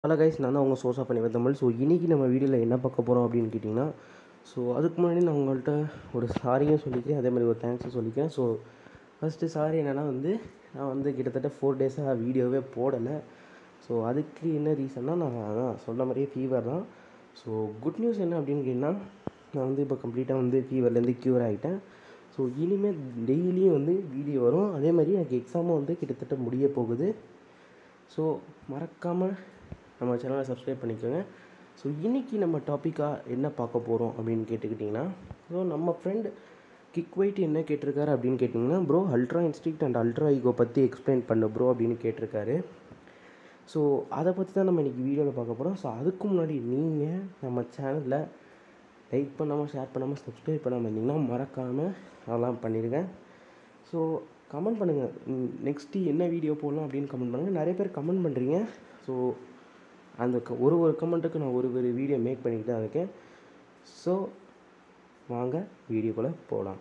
hello guys நான் தான் உங்கள் சோர்ஸ் ஆஃப் பண்ணி தமிழ் ஸோ இன்றைக்கி நம்ம வீடியோவில் என்ன பார்க்க போகிறோம் அப்படின்னு கேட்டிங்கன்னா ஸோ அதுக்கு முன்னாடி நான் உங்கள்கிட்ட ஒரு சாரியும் சொல்லிக்கிறேன் அதே மாதிரி ஒரு தேங்க்ஸும் சொல்லிக்கிறேன் ஸோ ஃபஸ்ட்டு சாரி என்னென்னா வந்து நான் வந்து கிட்டத்தட்ட ஃபோர் டேஸாக வீடியோவே போடலை ஸோ அதுக்கு என்ன ரீசன்னா நான் அதான் சொன்ன மாதிரியே ஃபீவர் தான் ஸோ குட் நியூஸ் என்ன அப்படின்னு கேட்டிங்கன்னா நான் வந்து இப்போ கம்ப்ளீட்டாக வந்து ஃபீவர்லேருந்து க்யூர் ஆகிட்டேன் ஸோ இனிமேல் டெய்லியும் வந்து வீடியோ வரும் அதே மாதிரி எனக்கு எக்ஸாமும் வந்து கிட்டத்தட்ட முடிய போகுது ஸோ மறக்காமல் நம்ம சேனலை சப்ஸ்கிரைப் பண்ணிக்கோங்க ஸோ இன்றைக்கி நம்ம டாப்பிக்காக என்ன பார்க்க போகிறோம் அப்படின்னு கேட்டுக்கிட்டிங்கன்னா ஸோ நம்ம ஃப்ரெண்ட் கிக் வெயிட் என்ன கேட்டிருக்காரு அப்படின்னு கேட்டிங்கன்னா bro ultra instinct and ultra ego பற்றி எக்ஸ்பிளைன் பண்ணு ப்ரோ அப்படின்னு கேட்டிருக்காரு ஸோ அதை பற்றி தான் நம்ம இன்றைக்கி வீடியோவில் பார்க்க போகிறோம் ஸோ அதுக்கு முன்னாடி நீங்கள் நம்ம சேனலில் லைக் பண்ணாமல் ஷேர் பண்ணாமல் சப்ஸ்கிரைப் பண்ணாமல் இருந்தீங்கன்னா மறக்காமல் அதெல்லாம் பண்ணிடுங்க ஸோ கமெண்ட் பண்ணுங்கள் நெக்ஸ்ட்டு என்ன வீடியோ போடலாம் அப்படின்னு கமெண்ட் பண்ணுங்கள் நிறைய பேர் கமெண்ட் பண்ணுறீங்க ஸோ அந்த க- ஒரு ஒரு கமெண்ட்டுக்கு நான் ஒரு ஒரு வீடியோ மேக் பண்ணிக்கிட்டு தான் இருக்கேன் ஸோ வாங்க வீடியோக்குள்ளே போகலாம்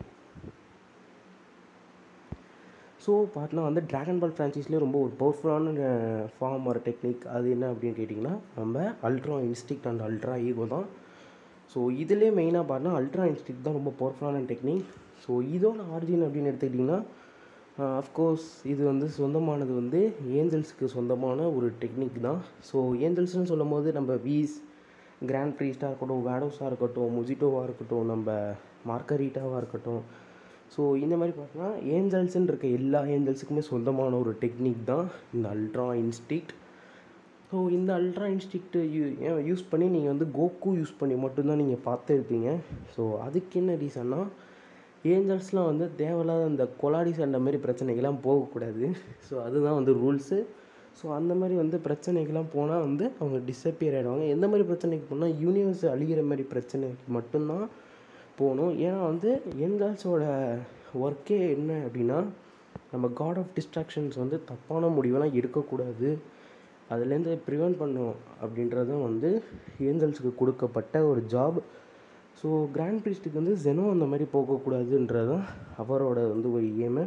ஸோ பார்த்தீங்கன்னா வந்து ட்ராகன் பால் ஃப்ரான்ச்சைஸ்லேயே ரொம்ப ஒரு பவர்ஃபுல்லான ஃபார்ம் ஒரு டெக்னிக் அது என்ன அப்படின்னு கேட்டிங்கன்னா நம்ம ultra instinct and ultra ego தான் ஸோ இதிலே மெயினாக பார்த்தா அல்ட்ரா இன்ஸ்டிக்ட் தான் ரொம்ப பவர்ஃபுல்லான டெக்னிக் ஸோ இதோட ஆரிஜின் அப்படின்னு எடுத்துக்கிட்டிங்கன்னா அஃப்கோர்ஸ் இது வந்து சொந்தமானது வந்து ஏஞ்சல்ஸ்க்கு சொந்தமான ஒரு டெக்னிக் தான் ஸோ ஏஞ்சல்ஸ்னு சொல்லும் போது நம்ம வீஸ் கிராண்ட் ப்ரீஸ்டாக இருக்கட்டும் வேடோஸாக இருக்கட்டும் முஜிட்டோவாக இருக்கட்டும் நம்ம மார்கரீட்டாவாக இருக்கட்டும் ஸோ இந்த மாதிரி பார்த்தோன்னா ஏஞ்சல்ஸ்ன்னு இருக்க எல்லா ஏஞ்சல்ஸுக்குமே சொந்தமான ஒரு டெக்னிக் தான் இந்த அல்ட்ரா இன்ஸ்டிக்ட் ஸோ இந்த அல்ட்ரா இன்ஸ்டிக்ட் யூ யூஸ் பண்ணி நீங்கள் வந்து கோகு யூஸ் பண்ணி மட்டும்தான் நீங்கள் பார்த்துருப்பீங்க ஸோ அதுக்கு என்ன ரீசன்னா ஏஞ்சல்ஸ்லாம் வந்து தேவையில்லாத அந்த கொலாடி சண்டை மாதிரி பிரச்சனைகள்லாம் போகக்கூடாது ஸோ அதுதான் வந்து ரூல்ஸு ஸோ அந்த மாதிரி வந்து பிரச்சனைகள்லாம் போனால் வந்து அவங்க டிஸப்பியர் ஆகிடுவாங்க எந்த மாதிரி பிரச்சனைக்கு போனால் யூனிவர்ஸ் அழிகிற மாதிரி பிரச்சனைக்கு மட்டும்தான் போகணும் ஏன்னா வந்து ஏஞ்சல்ஸோட ஒர்க்கே என்ன அப்படின்னா நம்ம காட் ஆஃப் டிஸ்ட்ராக்ஷன்ஸ் வந்து தப்பான முடிவெல்லாம் எடுக்கக்கூடாது அதுலேருந்து ப்ரிவெண்ட் பண்ணும் அப்படின்றது வந்து ஏஞ்சல்ஸுக்கு கொடுக்கப்பட்ட ஒரு ஜாப் ஸோ கிராண்ட் ப்ரீஸ்ட்டுக்கு வந்து ஜெனோ அந்த மாதிரி போகக்கூடாதுன்றது தான் அவரோட வந்து ஒரு ஏமு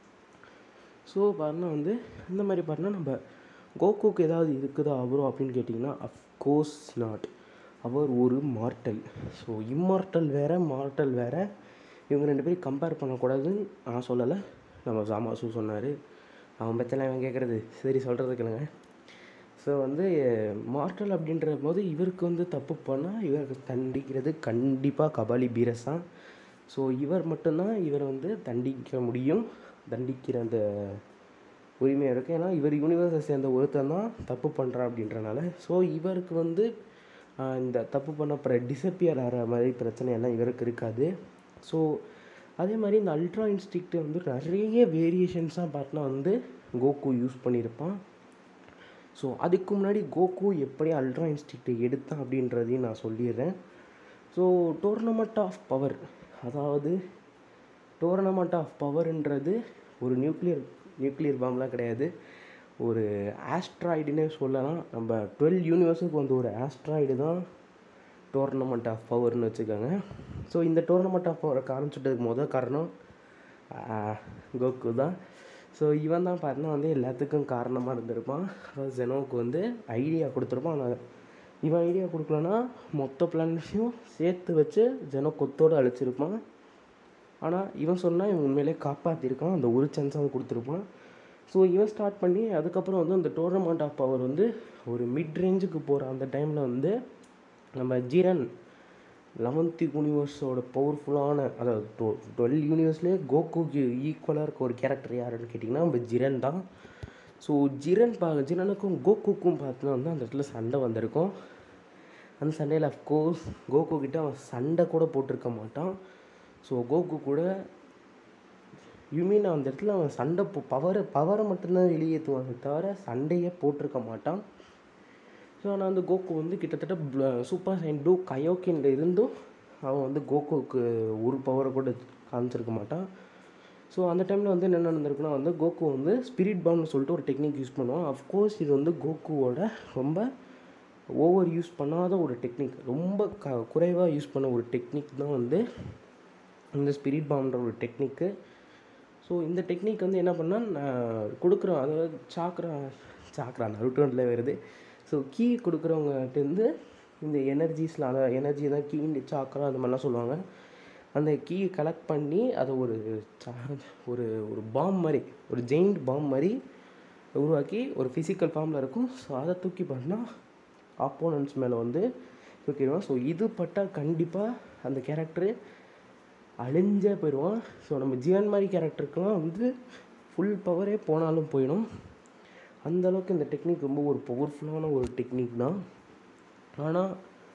ஸோ பாருன்னா வந்து இந்த மாதிரி பாருன்னா நம்ம கோகுக்கு ஏதாவது இருக்குதா அவரோ அப்படின்னு கேட்டிங்கன்னா அஃப்கோர்ஸ் நாட் அவர் ஒரு மார்ட்டல் ஸோ இம்மார்ட்டல் வேறு மார்ட்டல் வேறு இவங்க ரெண்டு பேரும் கம்பேர் பண்ணக்கூடாதுன்னு நான் சொல்லலை நம்ம சாமாசு சொன்னார் அவன் பச்செல்லாம் இவன் கேட்குறது சரி சொல்கிறது கேளுங்க ஸோ வந்து மார்ட்டல் அப்படின்ற போது இவருக்கு வந்து தப்பு பண்ணால் இவருக்கு தண்டிக்கிறது கண்டிப்பாக கபாலி பீரஸ் தான் ஸோ இவர் மட்டும்தான் இவர் வந்து தண்டிக்க முடியும் தண்டிக்கிற அந்த உரிமை இருக்குது ஏன்னா இவர் யூனிவர்ஸை சேர்ந்த ஒருத்தன் தான் தப்பு பண்ணுறான் அப்படின்றனால ஸோ இவருக்கு வந்து ஆஹ், இந்த தப்பு பண்ண அப்புறம் டிசப்பியர் ஆகிற மாதிரி பிரச்சனையெல்லாம் இவருக்கு இருக்காது ஸோ அதே மாதிரி இந்த அல்ட்ரா இன்ஸ்டிக்ட் வந்து நிறைய வேரியேஷன்ஸாக பார்த்தா வந்து கோகு யூஸ் பண்ணியிருப்பான் ஸோ அதுக்கு முன்னாடி கோகு எப்படி அல்ட்ரா இன்ஸ்டிக்டை எடுத்தான் அப்படின்றதையும் நான் சொல்லிடுறேன் ஸோ டோர்னமெண்ட் ஆஃப் பவர் அதாவது டோர்னமெண்ட் ஆஃப் பவர்ன்றது ஒரு நியூக்ளியர் நியூக்ளியர் பாம்லாம் கிடையாது ஒரு ஆஸ்ட்ராய்டுன்னே சொல்லலாம் நம்ம டுவெல் யூனிவர்ஸுக்கு வந்து ஒரு ஆஸ்ட்ராய்டு தான் டோர்னமெண்ட் ஆஃப் பவர்னு வச்சுக்கோங்க ஸோ இந்த டோர்னமெண்ட் ஆஃப் பவரை ஆரம்பிச்சிட்டதுக்கு முதல் காரணம் ஆஹ், கோகு தான் ஸோ இவன் தான் பார்த்தீங்கன்னா வந்து எல்லாத்துக்கும் காரணமாக இருந்திருப்பான் அதாவது ஜெனோவுக்கு வந்து ஐடியா கொடுத்துருப்பான் ஆனால் இவன் ஐடியா கொடுக்கலன்னா மொத்த பிளானட்ஸையும் சேர்த்து வச்சு ஜெனோ கொத்தோடு அழிச்சிருப்பான் ஆனால் இவன் சொன்னால் இவன் உண்மையிலே காப்பாற்றிருக்கான் அந்த ஒரு சான்ஸ் அவன் கொடுத்துருப்பான் ஸோ இவன் ஸ்டார்ட் பண்ணி அதுக்கப்புறம் வந்து அந்த டோர்னமெண்ட் ஆஃப் பவர் வந்து ஒரு மிட் ரேஞ்சுக்கு போகிற அந்த டைமில் வந்து நம்ம ஜீரன் லெவன்த்து யூனிவர்ஸோட பவர்ஃபுல்லான அதாவது டொ டுவெல் யூனிவர்ஸ்லேயே கோகுக்கு ஈக்குவலாக இருக்க ஒரு கேரக்டர் யாருன்னு கேட்டிங்கன்னா நம்ம ஜிரன் தான் ஸோ ஜிரன் பா ஜிரனுக்கும் கோகுக்கும் பார்த்தீங்கன்னா வந்து அந்த இடத்துல சண்டை வந்திருக்கும் அந்த சண்டையில் அஃப்கோர்ஸ் கோகு கிட்ட அவன் சண்டை கூட போட்டிருக்க மாட்டான் ஸோ கோகு கூட யூமீன் அந்த இடத்துல அவன் சண்டை பவரை பவரை மட்டும்தான் வெளியேற்றுவானே தவிர சண்டையே போட்டிருக்க மாட்டான் ஸோ ஆனால் அந்த கோகு வந்து கிட்டத்தட்ட சூப்பர் சைன் டூ கயோக்கின்ல இருந்தும் அவன் வந்து கோகுக்கு ஒரு பவரை கூட காமிச்சிருக்க மாட்டான் ஸோ அந்த டைமில் வந்து என்ன நடந்திருக்குன்னா வந்து கோகு வந்து ஸ்பிரிட் பாம்னு சொல்லிட்டு ஒரு டெக்னிக் யூஸ் பண்ணுவான் அஃப்கோர்ஸ் இது வந்து கோகுவோட ரொம்ப ஓவர் யூஸ் பண்ணாத ஒரு டெக்னிக் ரொம்ப க குறைவாக யூஸ் பண்ண ஒரு டெக்னிக் தான் வந்து இந்த ஸ்பிரிட் பாம்ன்ற ஒரு டெக்னிக்கு ஸோ இந்த டெக்னிக் வந்து என்ன பண்ணால் கொடுக்குறோம் அதாவது சாக்ரா சாக்ரா நருட்டோனில் வருது ஸோ ஸோ கீ கொடுக்குறவங்ககிட்டேருந்து இந்த எனர்ஜிஸில் அந்த எனர்ஜி தான் கீ சாக்கரா அந்த மாதிரிலாம் சொல்லுவாங்க அந்த கீயை கலெக்ட் பண்ணி அதை ஒரு சா- ஒரு ஒரு பாம் மாதிரி ஒரு ஜெயிண்ட் பாம் மாதிரி உருவாக்கி ஒரு ஃபிசிக்கல் ஃபார்மில் இருக்கும் ஸோ அதை தூக்கி பண்ணால் ஆப்போனன்ட்ஸ் மேலே வந்து தூக்கிடுவான் ஸோ இது பட்டால் கண்டிப்பாக அந்த கேரக்டரு அழிஞ்சே போயிடுவான் ஸோ நம்ம ஜீவன் மாதிரி கேரக்டருக்குலாம் வந்து ஃபுல் பவரே போனாலும் போயிடும் அந்த அளவுக்கு இந்த டெக்னிக் ரொம்ப ஒரு பவர்ஃபுல்லான ஒரு டெக்னிக் தான் ஆனால்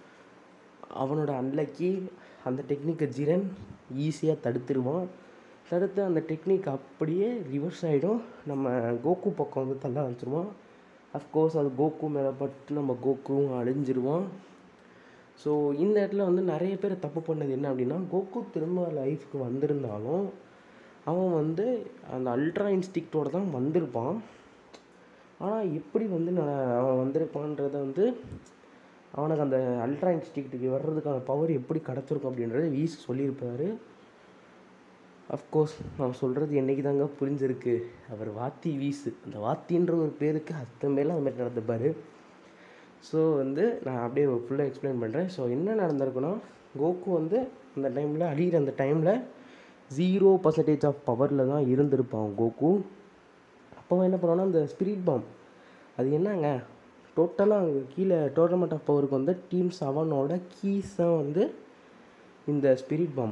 அவனோட அன்லக்கி அந்த டெக்னிக்கை ஜிரன் ஈஸியாக தடுத்துருவான் தடுத்து அந்த டெக்னிக் அப்படியே ரிவர்ஸ் ஆகிடும் நம்ம கோகு பக்கம் வந்து தள்ள வச்சுருவான் அஃப்கோர்ஸ் அது கோகு மேலே பட்டு நம்ம கோகுவும் அழிஞ்சிருவான் ஸோ இந்த இடத்துல வந்து நிறைய பேர் தப்பு பண்ணது என்ன அப்படின்னா கோகு திரும்ப லைஃப்க்கு வந்திருந்தாலும் அவன் வந்து அந்த அல்ட்ரா இன்ஸ்டிக்டோட தான் வந்திருப்பான் ஆனால் எப்படி வந்து நான் அவன் வந்திருப்பான்றத வந்து அவனுக்கு அந்த அல்ட்ரா இன்ஸ்டிக்ட்டுக்கு வர்றதுக்கான பவர் எப்படி கிடச்சிருக்கும் அப்படின்றத வீஸ் சொல்லியிருப்பாரு அஃப்கோர்ஸ் நான் சொல்கிறது என்னைக்கு தாங்க புரிஞ்சிருக்கு அவர் வாத்தி வீசு அந்த வாத்தின்ற ஒரு பேருக்கு அர்த்தம் மேலே அது மாதிரி நடந்துப்பார் ஸோ வந்து நான் அப்படியே ஃபுல்லாக எக்ஸ்பிளைன் பண்ணுறேன் ஸோ என்ன நடந்திருக்குன்னா கோகு வந்து அந்த டைமில் அழிகிற அந்த டைமில் ஜீரோ பர்சன்டேஜ் ஆஃப் பவரில் தான் இருந்திருப்பான் கோகு அப்போ அவன் என்ன பண்ணுவான்னா அந்த ஸ்பிரிட் பாம் அது என்னங்க டோட்டலாக அங்கே கீழே டோர்னமெண்ட் ஆஃப் பவருக்கு வந்து டீம் செவனோட கீஸ் தான் வந்து இந்த ஸ்பிரிட் பாம்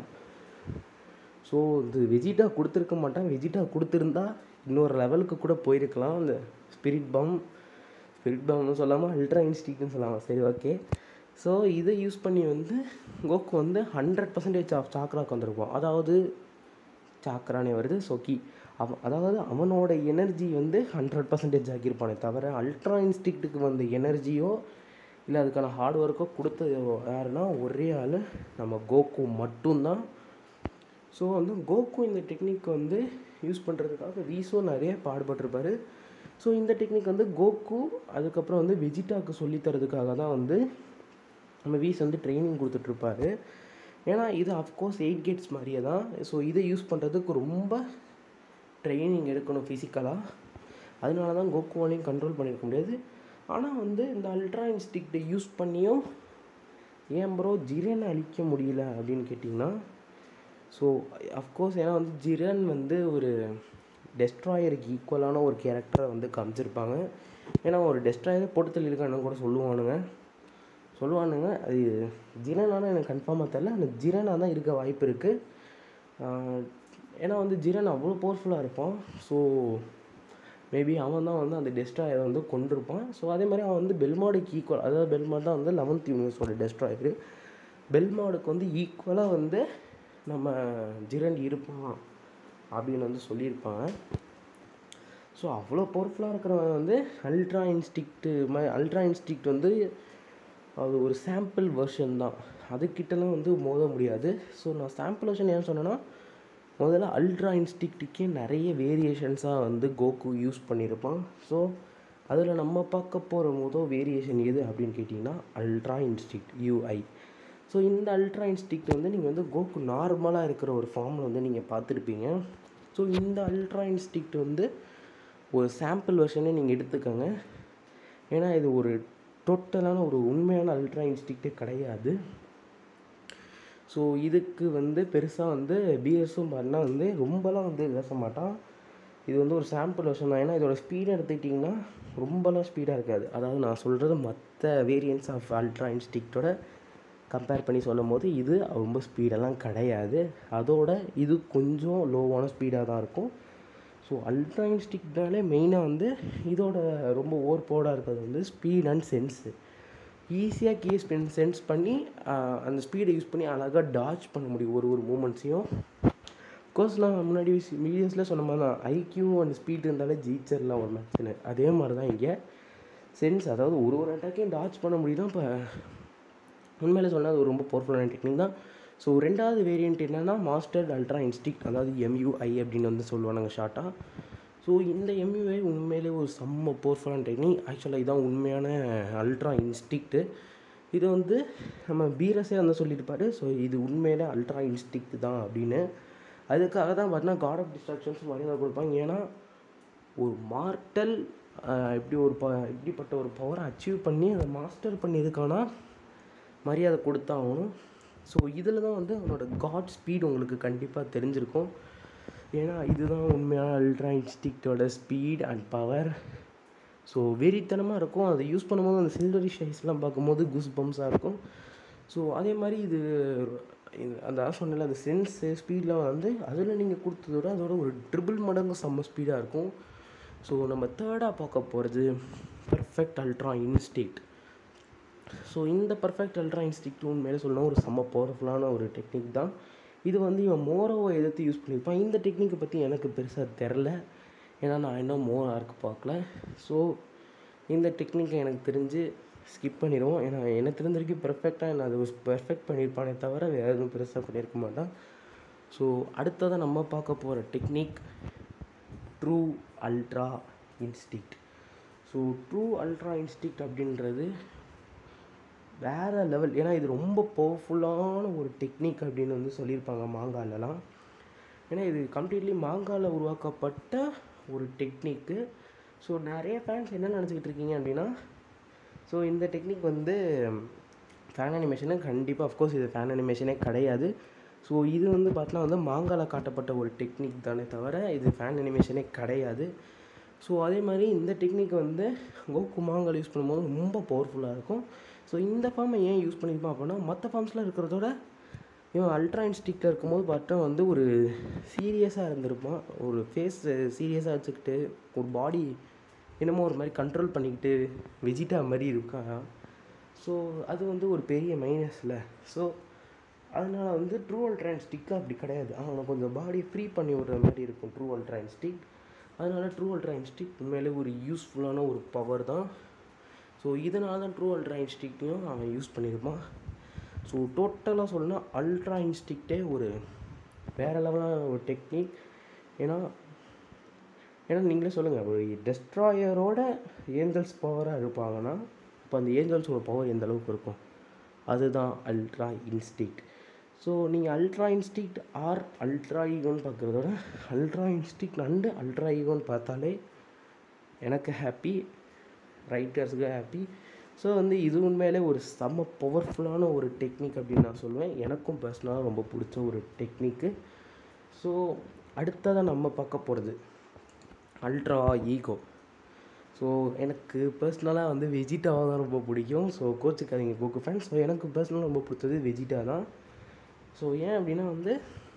ஸோ இது வெஜிட்டா கொடுத்துருக்க மாட்டான் வெஜிட்டா கொடுத்துருந்தா இன்னொரு லெவலுக்கு கூட போயிருக்கலாம் அந்த ஸ்பிரிட் பாம் ஸ்பிரிட் பாம்னு சொல்லாமல் அல்ட்ரா இன்ஸ்டிக்ட்னு சொல்லலாம் சரி ஓகே ஸோ இதை யூஸ் பண்ணி வந்து கோகு வந்து ஹண்ட்ரட் பர்சன்டேஜ் ஆஃப் சாக்ராக்கு வந்திருப்பான் அதாவது சாக்ரானே வருது ஸோ கீ அவன் அதாவது அவனோட எனர்ஜி வந்து ஹண்ட்ரட் பர்சன்டேஜ் ஆக்கியிருப்பானே தவிர அல்ட்ரா இன்ஸ்டிக்ட்டுக்கு வந்த எனர்ஜியோ இல்லை அதுக்கான ஹார்ட் ஒர்க்கோ கொடுத்தது யாருன்னா ஒரே ஆள் நம்ம கோகு மட்டும்தான் ஸோ வந்து கோகு இந்த டெக்னிக் வந்து யூஸ் பண்ணுறதுக்காக வீசோ நிறைய பாடுபட்டிருப்பாரு ஸோ இந்த டெக்னிக் வந்து கோகு அதுக்கப்புறம் வந்து வெஜிட்டாக்கு சொல்லித் தரதுக்காக தான் வந்து நம்ம வீஸ் வந்து ட்ரைனிங் கொடுத்துட்ருப்பாரு ஏன்னா இது அஃப்கோர்ஸ் எயிட் கேட்ஸ் மாதிரியே தான் ஸோ இதை யூஸ் பண்ணுறதுக்கு ரொம்ப ட்ரைனிங் எடுக்கணும் ஃபிசிக்கலாக அதனால தான் கோகுவாலையும் கண்ட்ரோல் பண்ணியிருக்க முடியாது ஆனால் வந்து இந்த அல்ட்ரா இன்ஸ்டிக்டை யூஸ் பண்ணியும் ஏன் ப்ரோ ஜிரனை அழிக்க முடியல அப்படின்னு கேட்டிங்கன்னா ஸோ அஃப்கோர்ஸ் ஏன்னா வந்து ஜிரன் வந்து ஒரு டெஸ்ட்ராயருக்கு ஈக்குவலான ஒரு கேரக்டரை வந்து காமிச்சிருப்பாங்க ஏன்னா ஒரு டெஸ்ட்ராயரை போட்டு தள்ளியிருக்கான்னு கூட சொல்லுவானுங்க சொல்லுவானுங்க அது ஜிரனான எனக்கு கன்ஃபார்மாக தெரில அந்த ஜிரனாக தான் இருக்க வாய்ப்பு இருக்குது ஏன்னா வந்து ஜிரன் அவ்வளோ பவர்ஃபுல்லாக இருப்பான் ஸோ மேபி அவன் தான் வந்து அந்த டெஸ்ட்ராயரை வந்து கொண்டிருப்பான் ஸோ அதே மாதிரி அவன் வந்து பெல்மாடுக்கு ஈக்குவல் அதாவது பெல்மாடு தான் வந்து லெவன்த் யூனிவர்ஸோட டெஸ்ட்ராயரு பெல்மாடுக்கு வந்து ஈக்குவலாக வந்து நம்ம ஜிரன் இருப்பான் அப்படின்னு வந்து சொல்லியிருப்பாங்க ஸோ அவ்வளோ பவர்ஃபுல்லாக இருக்கிறவன் வந்து அல்ட்ரா இன்ஸ்டிக்ட்டு மாதிரி அல்ட்ரா இன்ஸ்டிக்ட் வந்து அது ஒரு சாம்பிள் வெர்ஷன் தான் அதுக்கிட்டலாம் வந்து மோத முடியாது ஸோ நான் சாம்பிள் வெர்ஷன் ஏன் சொன்னேன்னா முதல்ல அல்ட்ரா இன்ஸ்டிக்ட்டுக்கே நிறைய வேரியேஷன்ஸாக வந்து கோகு யூஸ் பண்ணியிருப்பான் ஸோ அதில் நம்ம பார்க்க போகிற முதல் வேரியேஷன் எது அப்படின்னு கேட்டிங்கன்னா அல்ட்ரா இன்ஸ்டிக்ட் யூஐ ஸோ இந்த அல்ட்ரா இன்ஸ்டிக்ட் வந்து நீங்கள் வந்து கோகு நார்மலாக இருக்கிற ஒரு ஃபார்மில் வந்து நீங்கள் பார்த்துருப்பீங்க ஸோ இந்த அல்ட்ரா இன்ஸ்டிக்ட் வந்து ஒரு சாம்பிள் வெர்ஷனே நீங்கள் எடுத்துக்கோங்க ஏன்னா இது ஒரு டோட்டலான ஒரு உண்மையான அல்ட்ரா இன்ஸ்டிக்டே கிடையாது ஸோ இதுக்கு வந்து பெருசாக வந்து பிஎஸும் பண்ணால் வந்து ரொம்பலாம் வந்து பேச மாட்டான் இது வந்து ஒரு சாம்பிள் வெர்ஷன் தான் ஏன்னா இதோட ஸ்பீடு எடுத்துக்கிட்டிங்கன்னா ரொம்பலாம் ஸ்பீடாக இருக்காது அதாவது நான் சொல்கிறது மற்ற வேரியன்ஸ் ஆஃப் அல்ட்ரா இன்ஸ்டிக்டோட கம்பேர் பண்ணி சொல்லும் போது இது ரொம்ப ஸ்பீடெல்லாம் கிடையாது அதோட இது கொஞ்சம் லோவான ஸ்பீடாக தான் இருக்கும் ஸோ அல்ட்ரா இன்ஸ்டிக்ட்னாலே மெயினாக வந்து இதோட ரொம்ப ஓர்போர்டாக இருக்கிறது வந்து ஸ்பீட் அண்ட் சென்ஸு ஈஸியாக கீ ஸ்பென் சென்ஸ் பண்ணி ஆஹ், அந்த ஸ்பீடை யூஸ் பண்ணி அழகாக டாச் பண்ண முடியும் ஒரு ஒரு மூமெண்ட்ஸையும் கோர்ஸ் நான் முன்னாடி வீடியோஸில் சொன்ன மாதிரி தான் ஐக்யூ அண்ட் ஸ்பீட் இருந்தாலே ஜெயிச்சிடலாம் ஒரு மேட்ச்னு அதே மாதிரி தான் இங்கே சென்ஸ் அதாவது ஒரு ஒரு அட்டாக்கையும் டாச் பண்ண முடியுதான் இப்போ உண்மையில சொன்னால் அது ஒரு ரொம்ப பவர்ஃபுல்லான டெக்னிக் தான் ஸோ ரெண்டாவது வேரியண்ட் என்னென்னா மாஸ்டர்ட் அல்ட்ரா இன்ஸ்டிக் அதாவது எம்யூஐ அப்படின்னு வந்து சொல்லுவானுங்க ஷார்ட்டாக ஸோ இந்த எம்யூஐ உண்மையிலே ஒரு செம்ம பவர்ஃபுல்லான டெக்னிக் ஆக்சுவலாக இதான் உண்மையான அல்ட்ரா இன்ஸ்டிக்ட்டு இது வந்து நம்ம பீரஸே வந்து சொல்லியிருப்பாரு ஸோ இது உண்மையிலே அல்ட்ரா இன்ஸ்டிக்ட் தான் அப்படின்னு அதுக்காக தான் பார்த்தீங்கன்னா காட் ஆஃப் டிஸ்ட்ராக்ஷன்ஸ் மரியாதை கொடுப்பாங்க ஏன்னா ஒரு மார்ட்டல் ஆஹ் எப்படி ஒரு ப இப்படிப்பட்ட ஒரு பவரை அச்சீவ் பண்ணி அதை மாஸ்டர் பண்ணியதுக்கான மரியாதை கொடுத்தாகணும் ஸோ இதில் தான் வந்து அவனோட காட் ஸ்பீட் உங்களுக்கு கண்டிப்பாக தெரிஞ்சிருக்கும் ஏன்னா இதுதான் உண்மையான அல்ட்ரா இன்ஸ்டிக்டோட ஸ்பீட் அண்ட் பவர் ஸோ வெறித்தனமாக இருக்கும் அதை யூஸ் பண்ணும்போது அந்த சில்வரி ஷைஸ்லாம் பார்க்கும்போது குஸ் பம்ஸாக இருக்கும் ஸோ அதே மாதிரி இது இது- அந்த சொன்னல அந்த சென்ஸு ஸ்பீட்லாம் வந்து அதில் நீங்கள் கொடுத்ததோட அதோட ஒரு ட்ரிபிள் மடங்கு செம்ம ஸ்பீடாக இருக்கும் ஸோ நம்ம தேர்டாக பார்க்க போகிறது பர்ஃபெக்ட் அல்ட்ரா இன்ஸ்டிக்ட் ஸோ இந்த பர்ஃபெக்ட் அல்ட்ரா இன்ஸ்டிக்ட் உண்மையிலே சொல்லணும் ஒரு செம்ம பவர்ஃபுல்லான ஒரு டெக்னிக் தான் இது வந்து இவன் மோரோவை எதிர்த்து யூஸ் பண்ணியிருப்பான் இந்த டெக்னிக்கை பற்றி எனக்கு பெருசாக தெரில ஏன்னா நான் இன்னும் மோர் ஆர்க்கு பார்க்கல ஸோ இந்த டெக்னிக்கை எனக்கு தெரிஞ்சு ஸ்கிப் பண்ணிடுவோம் ஏன்னா எனக்கு தெரிஞ்ச வரைக்கும் பெர்ஃபெக்டாக நான் அது பெர்ஃபெக்ட் பண்ணியிருப்பானே தவிர வேறு எதுவும் பெருசாக பண்ணியிருக்க மாட்டான் ஸோ அடுத்ததாக நம்ம பார்க்க போகிற technique true ultra instinct so true ultra instinct அப்படின்றது வேறு லெவல் ஏன்னா இது ரொம்ப பவர்ஃபுல்லான ஒரு டெக்னிக் அப்படின்னு வந்து சொல்லியிருப்பாங்க மாங்காலலாம் ஏன்னா இது கம்ப்ளீட்லி மாங்காவில் உருவாக்கப்பட்ட ஒரு டெக்னிக்கு ஸோ நிறைய ஃபேன்ஸ் என்ன நினச்சிக்கிட்டு இருக்கீங்க அப்படின்னா ஸோ இந்த டெக்னிக் வந்து ஃபேன் அனிமேஷனு கண்டிப்பாக அஃப்கோர்ஸ் இது ஃபேன் அனிமேஷனே கிடையாது ஸோ இது வந்து பார்த்தீங்கன்னா வந்து மாங்காவில் காட்டப்பட்ட ஒரு டெக்னிக் தானே தவிர இது ஃபேன் அனிமேஷனே கிடையாது ஸோ அதே மாதிரி இந்த டெக்னிக் வந்து கோகு மாங்கால் யூஸ் பண்ணும்போது ரொம்ப பவர்ஃபுல்லாக இருக்கும் ஸோ இந்த ஃபார்மை ஏன் யூஸ் பண்ணியிருப்பான் அப்படின்னா மற்ற ஃபார்ம்ஸில் இருக்கிறதோட இவன் அல்ட்ரா இன்ஸ்டிக்டில் இருக்கும்போது பார்த்தா வந்து ஒரு சீரியஸாக இருந்திருப்பான் ஒரு ஃபேஸ் சீரியஸாக வச்சுக்கிட்டு ஒரு பாடி என்னமோ ஒரு மாதிரி கண்ட்ரோல் பண்ணிக்கிட்டு வெஜிட்டா மாதிரி இருக்கான் ஸோ அது வந்து ஒரு பெரிய மைனஸில் ஸோ அதனால் வந்து ட்ரூ அல்ட்ரா இன்ஸ்டிக் அப்படி கிடையாது அவனை கொஞ்சம் பாடியை ஃப்ரீ பண்ணி விடுற மாதிரி இருக்கும் ட்ரூ அல்ட்ரா இன்ஸ்டிக் அதனால் ட்ரூ அல்ட்ரா இன்ஸ்டிக் உண்மையிலே ஒரு யூஸ்ஃபுல்லான ஒரு பவர் தான் ஸோ இதனால தான் ட்ரூ அல்ட்ரா இன்ஸ்டிக்டையும் அவன் யூஸ் பண்ணியிருப்பான் ஸோ டோட்டலாக சொல்லணும்னா அல்ட்ரா இன்ஸ்டிக்டே ஒரு வேறு லெவலான ஒரு டெக்னிக் ஏன்னா ஏன்னா நீங்களே சொல்லுங்கள் ஒரு டெஸ்ட்ராயரோட ஏஞ்சல்ஸ் பவராக இருப்பாங்கன்னா அப்போ அந்த ஏஞ்சல்ஸோட பவர் எந்த அளவுக்கு இருக்கும் அதுதான் அல்ட்ரா இன்ஸ்டிக்ட் ஸோ நீங்கள் அல்ட்ரா இன்ஸ்டிக்ட் ஆர் அல்ட்ரா ஈகோன்னு பார்க்குறதோட அல்ட்ரா இன்ஸ்டிக்ட் அண்டு அல்ட்ரா ஈகோன்னு பார்த்தாலே எனக்கு ஹாப்பி ரைட்டர்ஸுக்கு ஹாப்பி ஸோ வந்து இது உண்மையிலே ஒரு செம்ம பவர்ஃபுல்லான ஒரு டெக்னிக் அப்படின்னு நான் சொல்லுவேன் எனக்கும் பர்சனலாக ரொம்ப பிடிச்ச ஒரு டெக்னிக்கு ஸோ அடுத்ததாக நம்ம பார்க்க போகிறது அல்ட்ரா ஈகோ ஸோ எனக்கு பர்சனலாக வந்து வெஜிட்டாவை தான் ரொம்ப பிடிக்கும் ஸோ கோச்சுக்காதீங்க கோக்கு ஃபேன் ஸோ எனக்கு பர்சனலாக ரொம்ப பிடிச்சது வெஜிட்டா தான் ஸோ ஏன் அப்படின்னா வந்து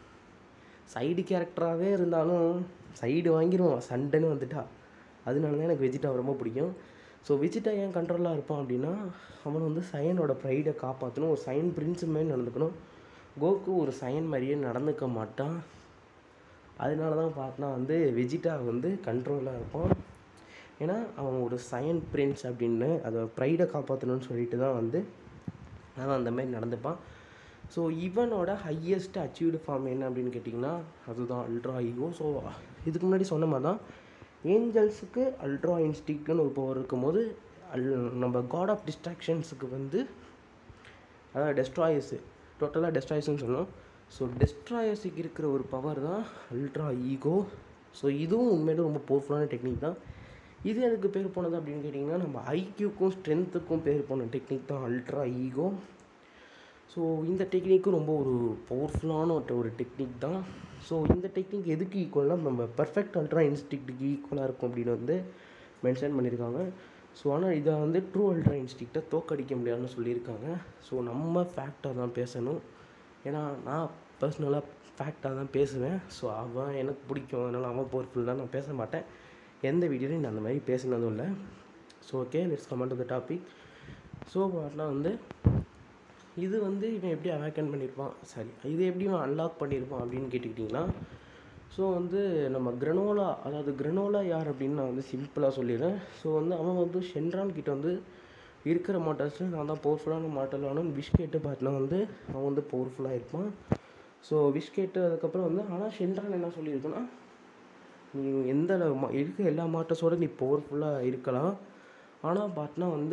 சைடு கேரக்டராகவே இருந்தாலும் சைடு வாங்கிடுவான் சண்டைன்னு வந்துட்டா அதனால தான் எனக்கு வெஜிட்டா ரொம்ப பிடிக்கும் ஸோ வெஜிட்டா ஏன் கண்ட்ரோலாக இருப்பான் அப்படின்னா அவன் வந்து சயனோட ப்ரைடை காப்பாற்றணும் ஒரு சயன் பிரின்ஸ் மாதிரி நடந்துக்கணும் கோகு ஒரு சயன் மாதிரியே நடந்துக்க மாட்டான் அதனால தான் பார்த்தனா வந்து வெஜிட்டா வந்து கண்ட்ரோலாக இருப்பான் ஏன்னா அவன் ஒரு சயன் பிரின்ஸ் அப்படின்னு அதை ப்ரைடை காப்பாற்றணும்னு சொல்லிட்டு தான் வந்து அவன் அந்த மாதிரி நடந்துப்பான் ஸோ இவனோட ஹையஸ்ட் அச்சீவ்டு ஃபார்ம் என்ன அப்படின்னு கேட்டிங்கன்னா அதுதான் அல்ட்ரா ஈகோ ஸோ இதுக்கு முன்னாடி சொன்ன மாதிரி தான் ஏஞ்சல்ஸுக்கு அல்ட்ரா இன்ஸ்டிக்ட்னு ஒரு பவர் இருக்கும்போது அல் நம்ம காட் ஆஃப் டிஸ்ட்ராக்ஷன்ஸுக்கு வந்து அதாவது டெஸ்ட்ராயர்ஸு டோட்டலாக டெஸ்ட்ராயர்ஸ்னு சொன்னோம் ஸோ டெஸ்ட்ராயர்ஸுக்கு இருக்கிற ஒரு பவர் தான் அல்ட்ரா ஈகோ ஸோ இதுவும் உண்மையிலே ரொம்ப பவர்ஃபுல்லான டெக்னிக் தான் இது எதுக்கு பேர் போனது அப்படின்னு கேட்டிங்கன்னா நம்ம ஐக்யூக்கும் ஸ்ட்ரென்த்துக்கும் பேர் போன டெக்னிக் தான் அல்ட்ரா ஈகோ ஸோ இந்த டெக்னிக்கும் ரொம்ப ஒரு பவர்ஃபுல்லான ஒரு ஒரு டெக்னிக் தான் ஸோ இந்த டெக்னிக் எதுக்கு ஈக்குவலாக நம்ம பர்ஃபெக்ட் அல்ட்ரா இன்ஸ்டிக்ட்டுக்கு ஈக்குவலாக இருக்கும் அப்படின்னு வந்து மென்ஷன் பண்ணியிருக்காங்க ஸோ ஆனால் இதை வந்து ட்ரூ அல்ட்ரா இன்ஸ்டிக்டை தோக்கடிக்க முடியாதுன்னு சொல்லியிருக்காங்க ஸோ நம்ம ஃபேக்டாக தான் பேசணும் ஏன்னா நான் பர்சனலாக ஃபேக்டாக தான் பேசுவேன் ஸோ அவன் எனக்கு பிடிக்கும் அதனால் அவன் பவர்ஃபுல் தான் நான் பேச மாட்டேன் எந்த வீடியோலையும் நான் அந்த மாதிரி பேசினதும் இல்லை so okay let's comment the topic so பார்த்தா வந்து இது வந்து இவன் எப்படி அவேக்கன் பண்ணியிருப்பான் சரி இது எப்படி இவன் அன்லாக் பண்ணியிருப்பான் அப்படின்னு கேட்டுக்கிட்டிங்கன்னா ஸோ வந்து நம்ம கிரனோலா அதாவது கிரனோலா யார் அப்படின்னு நான் வந்து சிம்பிளாக சொல்லிடுறேன் ஸோ வந்து அவன் வந்து ஷென்ரான் கிட்ட வந்து இருக்கிற மாட்டர்ஸில் நான் தான் பவர்ஃபுல்லான மாட்டல் வேணும் விஷ் கேட்டு பார்த்தா வந்து அவன் வந்து பவர்ஃபுல்லாக இருப்பான் ஸோ விஷ் கேட்டு அதுக்கப்புறம் வந்து ஆனால் ஷென்ரான் என்ன சொல்லியிருக்குன்னா நீ எந்த மா- இருக்க எல்லா மாட்டர்ஸோட நீ பவர்ஃபுல்லாக இருக்கலாம் ஆனால் பார்த்தனா வந்து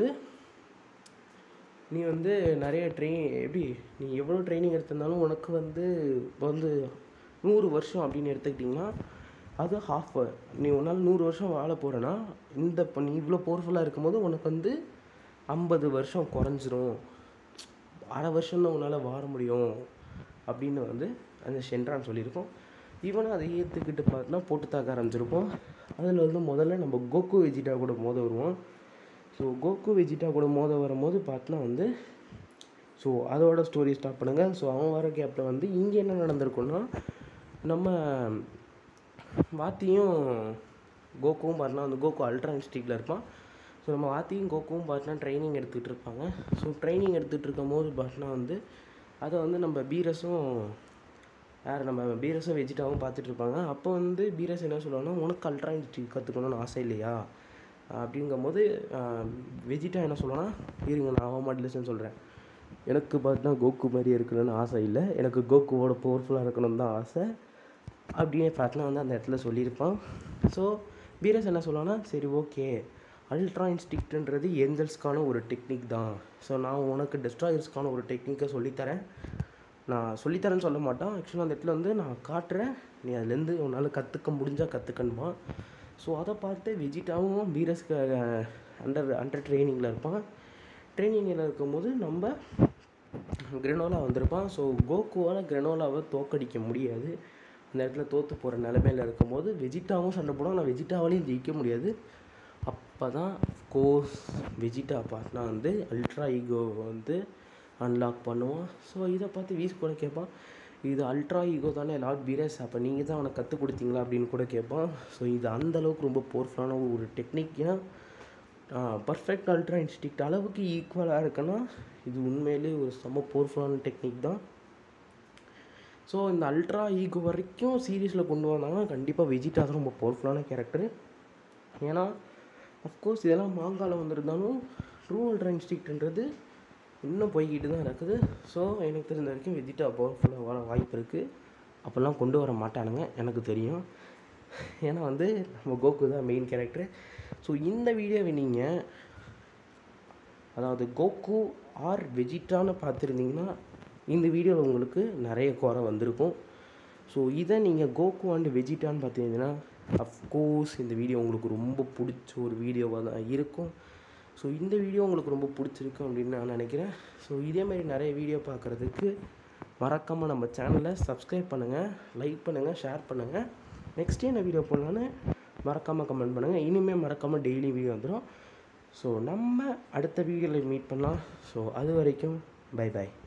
நீ வந்து நிறைய ட்ரெயின் எப்படி நீ எவ்வளோ ட்ரைனிங் எடுத்திருந்தாலும் உனக்கு வந்து இப்போ வந்து நூறு வருஷம் அப்படின்னு எடுத்துக்கிட்டிங்கன்னா அது ஹாஃப் நீ உன்னால் நூறு வருஷம் வாழ போகிறேன்னா இந்த இப்போ நீ இவ்வளோ பவர்ஃபுல்லாக இருக்கும்போது உனக்கு வந்து ஐம்பது வருஷம் குறைஞ்சிரும் அரை வருஷம் தான் உன்னால் வாழ முடியும் அப்படின்னு வந்து அந்த ஷென்ரான் சொல்லியிருக்கோம் இவனும் அதை ஏற்றுக்கிட்டு பார்த்தா போட்டு தாக்க ஆரம்பிச்சிருப்போம் அதில் வந்து முதல்ல நம்ம கோகு வெஜிட்டா கூட மோத வருவோம் ஸோ கோகு வெஜிட்டா கூட மோத வரும்போது பார்த்தா வந்து ஸோ அதோட ஸ்டோரி ஸ்டார்ட் பண்ணுங்கள் ஸோ அவன் வர கேப்பில் வந்து இங்கே என்ன நடந்திருக்குன்னா நம்ம வாத்தியும் கோகுவும் பார்த்தா அந்த கோகு அல்ட்ரா இன்ஸ்டிக்கில் இருப்பான் ஸோ நம்ம வாத்தியும் கோகுவும் பார்த்தா ட்ரைனிங் எடுத்துகிட்டு இருப்பாங்க ஸோ ட்ரைனிங் எடுத்துகிட்டு இருக்கும் போது பார்த்தா வந்து அதை வந்து நம்ம பீரஸும் யார் நம்ம பீரஸும் வெஜிட்டாவும் பார்த்துட்டு இருப்பாங்க அப்போ வந்து பீரஸ் என்ன சொல்லுவாங்கன்னா உனக்கு அல்ட்ரா இன்ஸ்டிக் கற்றுக்கணும்னு ஆசை இல்லையா அப்படிங்கும்போது வெஜிட்டா என்ன சொல்லுவான்னா இருங்க நான் அவன் மாடலேஷன் சொல்கிறேன் எனக்கு பார்த்தா கோகு மாதிரி இருக்கணும்னு ஆசை இல்லை எனக்கு கோகுவோட பவர்ஃபுல்லாக இருக்கணும்னு தான் ஆசை அப்படின்னு பார்த்தா வந்து அந்த இடத்துல சொல்லியிருப்பான் ஸோ பீரஸ் என்ன சொல்லுவான்னா சரி ஓகே அல்ட்ரா இன்ஸ்டிக்ட்ன்றது ஏஞ்சல்ஸ்க்கான ஒரு டெக்னிக் தான் ஸோ நான் உனக்கு டெஸ்ட்ராயர்ஸ்க்கான ஒரு டெக்னிக்கை சொல்லித்தரேன் நான் சொல்லித்தரேன்னு சொல்ல மாட்டான் ஆக்சுவலாக அந்த இடத்துல வந்து நான் காட்டுறேன் நீ அதுலேருந்து உன்னால் கற்றுக்க முடிஞ்சால் கற்றுக்கணுமா ஸோ அதை பார்த்து வெஜிட்டாவும் பீரஸ்க்கு அண்டர் அண்டர் ட்ரைனிங்கில் இருப்பான் ட்ரைனிங்கில் இருக்கும்போது நம்ம கிரெனோலா வந்திருப்பான் ஸோ கோகுவால் கிரெனோலாவை தோக்கடிக்க முடியாது அந்த இடத்துல தோற்று போகிற நிலமையில இருக்கும்போது வெஜிட்டாவும் சண்டை போடும் ஆனால் வெஜிட்டாவாலையும் ஜெயிக்க முடியாது அப்போ தான் கோர்ஸ் வெஜிட்டா பார்ட்னா வந்து அல்ட்ரா ஈகோ வந்து அன்லாக் பண்ணுவான் ஸோ இதை பார்த்து வீஸ் கூட கேட்பான் இது அல்ட்ரா ஈகோ தானே லார்ட் பீரஸ் அப்போ நீங்கள் தான் அவனை கற்றுக் கொடுத்தீங்களா அப்படின்னு கூட கேட்பான் ஸோ இது அந்தளவுக்கு ரொம்ப பவர்ஃபுல்லான ஒரு டெக்னிக் ஏன்னா பர்ஃபெக்ட் அல்ட்ரா இன்ஸ்டிக்ட் அளவுக்கு ஈக்குவலாக இருக்குன்னா இது உண்மையிலே ஒரு செம்ம பவர்ஃபுல்லான டெக்னிக் தான் ஸோ இந்த அல்ட்ரா ஈகோ வரைக்கும் சீரீஸில் கொண்டு வந்தாங்கன்னா கண்டிப்பாக வெஜிட்டா தான் ரொம்ப பவர்ஃபுல்லான கேரக்டர் ஏன்னா அஃப்கோர்ஸ் இதெல்லாம் மாங்காவில் வந்திருந்தாலும் ட்ரூ அல்ட்ரா இன்ஸ்டிக்ட்ன்றது இன்னும் போய்கிட்டு தான் இருக்குது ஸோ எனக்கு தெரிஞ்ச வரைக்கும் வெஜிட்டா பவர்ஃபுல்லாக வர வாய்ப்பு இருக்குது அப்போல்லாம் கொண்டு வர மாட்டானுங்க எனக்கு தெரியும் ஏன்னா வந்து நம்ம கோகு தான் மெயின் கேரக்டர் ஸோ இந்த வீடியோவை நீங்கள் அதாவது கோகு ஆர் வெஜிட்டான்னு பார்த்துருந்தீங்கன்னா இந்த வீடியோவில் உங்களுக்கு நிறைய குறை வந்திருக்கும் ஸோ இதை நீங்கள் கோகு அண்ட் வெஜிட்டான்னு பார்த்தீங்கன்னா அஃப்கோர்ஸ் இந்த வீடியோ உங்களுக்கு ரொம்ப பிடிச்ச ஒரு வீடியோவாக தான் இருக்கும் ஸோ இந்த வீடியோ உங்களுக்கு ரொம்ப பிடிச்சிருக்கு அப்படின்னு நான் நினைக்கிறேன் ஸோ இதே மாதிரி நிறைய வீடியோ பார்க்குறதுக்கு மறக்காமல் நம்ம சேனலை சப்ஸ்கிரைப் பண்ணுங்கள் லைக் பண்ணுங்கள் ஷேர் பண்ணுங்கள் நெக்ஸ்ட் என்ன வீடியோ போடலான்னு மறக்காமல் கமெண்ட் பண்ணுங்கள் இனிமேல் மறக்காமல் டெய்லி வீடியோ வந்துடும் ஸோ நம்ம அடுத்த வீடியோவில் மீட் பண்ணலாம் ஸோ அது வரைக்கும் பை பை